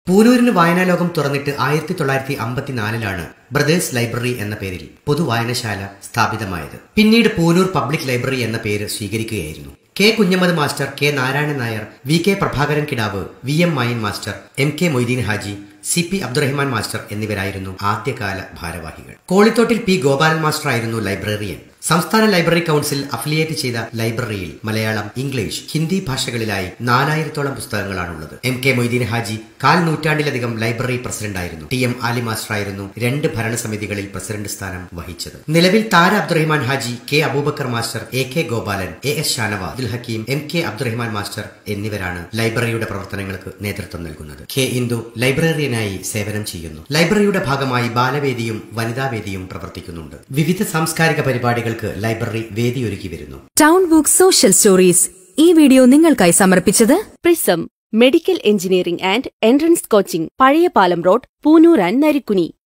പൂനൂരിന് വായനാലോകം തുറന്നിട്ട് ആയിരത്തി തൊള്ളായിരത്തി അമ്പത്തിനാലിലാണ് ബ്രദേഴ്സ് ലൈബ്രറി എന്ന പേരിൽ പൊതുവായനശാല സ്ഥാപിതമായത് പിന്നീട് പൂനൂർ പബ്ലിക് ലൈബ്രറി എന്ന പേര് സ്വീകരിക്കുകയായിരുന്നു K Kunhammad master K Narayanan Nair V K Prabhakaran Kidavu V M Mayan master M K Moideen Haji C P Abdurahman master എന്നിവരായിരുന്നു ആദ്യകാല ഭാരവാഹികൾ കോളിത്തോട്ടിൽ പി ഗോപാലൻ മാസ്റ്റർ ആയിരുന്നു ലൈബ്രറിയൻ സംസ്ഥാന ലൈബ്രറി കൌൺസിൽ അഫിലിയേറ്റ് ചെയ്ത ലൈബ്രറിയിൽ മലയാളം ഇംഗ്ലീഷ് ഹിന്ദി ഭാഷകളിലായി നാലായിരത്തോളം പുസ്തകങ്ങളാണുള്ളത് എം കെ മൊയ്തീൻ ഹാജി കാൽ നൂറ്റാണ്ടിലധികം ലൈബ്രറി പ്രസിഡന്റായിരുന്നു ടി എം ആലി മാസ്റ്റർ ആയിരുന്നു രണ്ട് ഭരണസമിതികളിൽ പ്രസിഡന്റ് സ്ഥാനം വഹിച്ചത് നിലവിൽ Thara Abdurahman Haji K Abubakar master A K Gopalan A S Shanavas Abdul Hakeem M K Abdurahman master എന്നിവരാണ് ലൈബ്രറിയുടെ പ്രവർത്തനങ്ങൾക്ക് നേതൃത്വം നൽകുന്നത് കെ ഇന്ദു ലൈബ്രറിയനായി സേവനം ചെയ്യുന്നു ലൈബ്രറിയുടെ ഭാഗമായി ബാലവേദിയും വനിതാവേദിയും പ്രവർത്തിക്കുന്നുണ്ട് വിവിധ സാംസ്കാരിക പരിപാടികൾക്ക് ലൈബ്രറി വേദിയൊരുക്കി വരുന്നു ടൗൺ ബുക്ക് സോഷ്യൽ സ്റ്റോറീസ് ഈ വീഡിയോ നിങ്ങൾക്കായി സമർപ്പിച്ചത് Prism medical engineering and entrance coaching Pazhayapalam road Poonoor and Narikkuni